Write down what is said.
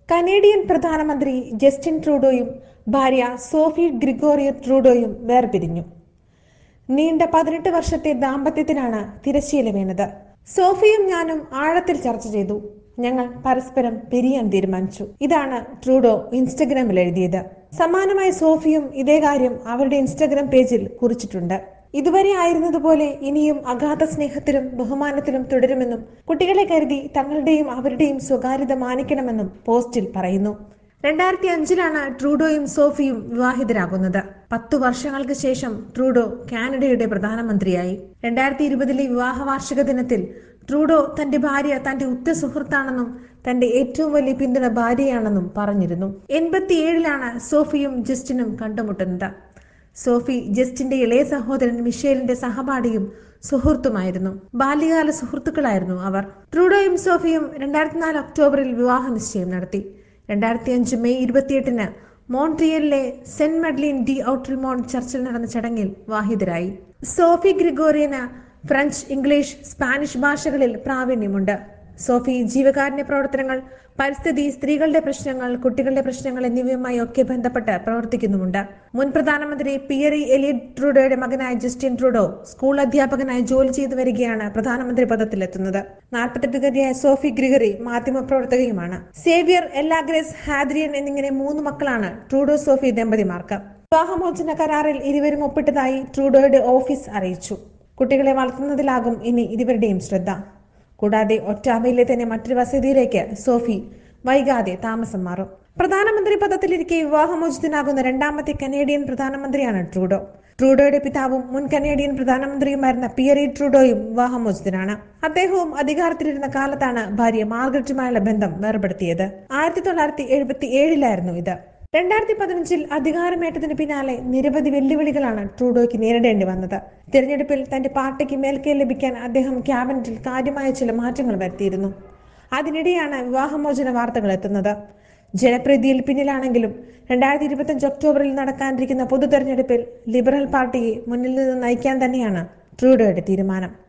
Canadian പ്രധാനമന്ത്രി Justin ട്രൂഡോയും ഭാര്യ സോഫി ഗ്രിഗോറിയ ട്രൂഡോയും വേർപിരിഞ്ഞു നീണ്ട പതിനെട്ട് വർഷത്തെ ദാമ്പത്യത്തിനാണ് തിരശ്ശീല വീണത് സോഫിയും ഞാനും ആഴത്തിൽ ചർച്ച ചെയ്തു ഞങ്ങൾ പരസ്പരം പിരിയാൻ തീരുമാനിച്ചു ഇതാണ് ട്രൂഡോ ഇൻസ്റ്റഗ്രാമിൽ എഴുതിയത് സമാനമായി സോഫിയും ഇതേ കാര്യം അവരുടെ ഇൻസ്റ്റഗ്രാം പേജിൽ കുറിച്ചിട്ടുണ്ട് ഇതുവരെ ആയിരുന്നതുപോലെ ഇനിയും അഗാധ സ്നേഹത്തിലും ബഹുമാനത്തിലും തുടരുമെന്നും കുട്ടികളെ കരുതി തങ്ങളുടെയും അവരുടെയും സ്വകാര്യത മാനിക്കണമെന്നും പോസ്റ്റിൽ പറയുന്നു രണ്ടായിരത്തി അഞ്ചിലാണ് ട്രൂഡോയും സോഫിയും വിവാഹിതരാകുന്നത് പത്തു വർഷങ്ങൾക്ക് ശേഷം ട്രൂഡോ കാനഡയുടെ പ്രധാനമന്ത്രിയായി രണ്ടായിരത്തി ഇരുപതിലെ വിവാഹ വാർഷിക ദിനത്തിൽ ട്രൂഡോ തന്റെ ഭാര്യ തന്റെ ഉറ്റ സുഹൃത്താണെന്നും തന്റെ ഏറ്റവും വലിയ പിന്തുണ ഭാര്യയാണെന്നും പറഞ്ഞിരുന്നു എൺപത്തിയേഴിലാണ് സോഫിയും ജസ്റ്റിനും കണ്ടുമുട്ടുന്നത് സോഫി ജസ്റ്റിന്റെ ഇളയ സഹോദരൻ മിഷേലിന്റെ സഹപാഠിയും സുഹൃത്തുമായിരുന്നു ബാല്യകാല സുഹൃത്തുക്കളായിരുന്നു അവർ ട്രൂഡോയും സോഫിയും രണ്ടായിരത്തി നാല് ഒക്ടോബറിൽ വിവാഹ നിശ്ചയം നടത്തി രണ്ടായിരത്തി അഞ്ച് മെയ് ഇരുപത്തിയെട്ടിന് മോൺട്രിയലിലെ സെന്റ് മെഡ്ലിൻ ഡി ഔട്രിമോൺ ചർച്ചിൽ നടന്ന ചടങ്ങിൽ വാഹിതരായി സോഫി ഗ്രിഗോറിയന് ഫ്രഞ്ച് ഇംഗ്ലീഷ് സ്പാനിഷ് ഭാഷകളിൽ പ്രാവീണ്യമുണ്ട് സോഫി ജീവകാരുണ്യ പ്രവർത്തനങ്ങൾ പരിസ്ഥിതി സ്ത്രീകളുടെ പ്രശ്നങ്ങൾ കുട്ടികളുടെ പ്രശ്നങ്ങൾ എന്നിവയുമായി ഒക്കെ ബന്ധപ്പെട്ട് പ്രവർത്തിക്കുന്നുമുണ്ട് മുൻ പ്രധാനമന്ത്രി പിയറി എലിയറ്റ് ട്രൂഡോയുടെ മകനായ ജസ്റ്റിൻ ട്രൂഡോ സ്കൂൾ അധ്യാപകനായി ജോലി ചെയ്തു വരികയാണ് പ്രധാനമന്ത്രി പദത്തിലെത്തുന്നത് നാൽപ്പത്തെട്ടുകാരിയായ സോഫി ഗ്രിഗറി മാധ്യമപ്രവർത്തകയുമാണ് സേവിയർ എല്ലാഗ്രേസ് ഹാദ്രിയൻ എന്നിങ്ങനെ മൂന്ന് മക്കളാണ് ട്രൂഡോ സോഫി ദമ്പതിമാർക്ക് വിവാഹമോചന കരാറിൽ ഇരുവരും ഒപ്പിട്ടതായി ട്രൂഡോയുടെ ഓഫീസ് അറിയിച്ചു കുട്ടികളെ വളർത്തുന്നതിലാകും ഇനി ഇരുവരുടെയും ശ്രദ്ധ കൂടാതെ ഒറ്റാവയിലെ തന്നെ മറ്റൊരു വസതിയിലേക്ക് സോഫി വൈകാതെ താമസം മാറും പ്രധാനമന്ത്രി പദത്തിലിരിക്കെ വിവാഹമോചിതനാകുന്ന രണ്ടാമത്തെ കനേഡിയൻ പ്രധാനമന്ത്രിയാണ് ട്രൂഡോ ട്രൂഡോയുടെ പിതാവും മുൻ കനേഡിയൻ പ്രധാനമന്ത്രിയുമായിരുന്ന പിയറി ട്രൂഡോയും വിവാഹമോചിതനാണ് അദ്ദേഹവും അധികാരത്തിലിരുന്ന കാലത്താണ് ഭാര്യ മാർഗരറ്റുമായുള്ള ബന്ധം വേർപെടുത്തിയത് ആയിരത്തി തൊള്ളായിരത്തി എഴുപത്തി ഏഴിലായിരുന്നു ഇത് രണ്ടായിരത്തി പതിനഞ്ചിൽ അധികാരമേറ്റതിന് പിന്നാലെ നിരവധി വെല്ലുവിളികളാണ് ട്രൂഡോയ്ക്ക് നേരിടേണ്ടി വന്നത് തിരഞ്ഞെടുപ്പിൽ തന്റെ പാർട്ടിക്ക് മേൽക്കൈ ലഭിക്കാൻ അദ്ദേഹം ക്യാബിനറ്റിൽ കാര്യമായ ചില മാറ്റങ്ങൾ വരുത്തിയിരുന്നു അതിനിടെയാണ് വിവാഹമോചന വാർത്തകൾ എത്തുന്നത് ജനപ്രീതിയിൽ പിന്നിലാണെങ്കിലും രണ്ടായിരത്തി ഇരുപത്തിയഞ്ച് ഒക്ടോബറിൽ നടക്കാനിരിക്കുന്ന പൊതു തെരഞ്ഞെടുപ്പിൽ ലിബറൽ പാർട്ടിയെ മുന്നിൽ നിന്ന് നയിക്കാൻ തന്നെയാണ് ട്രൂഡോയുടെ തീരുമാനം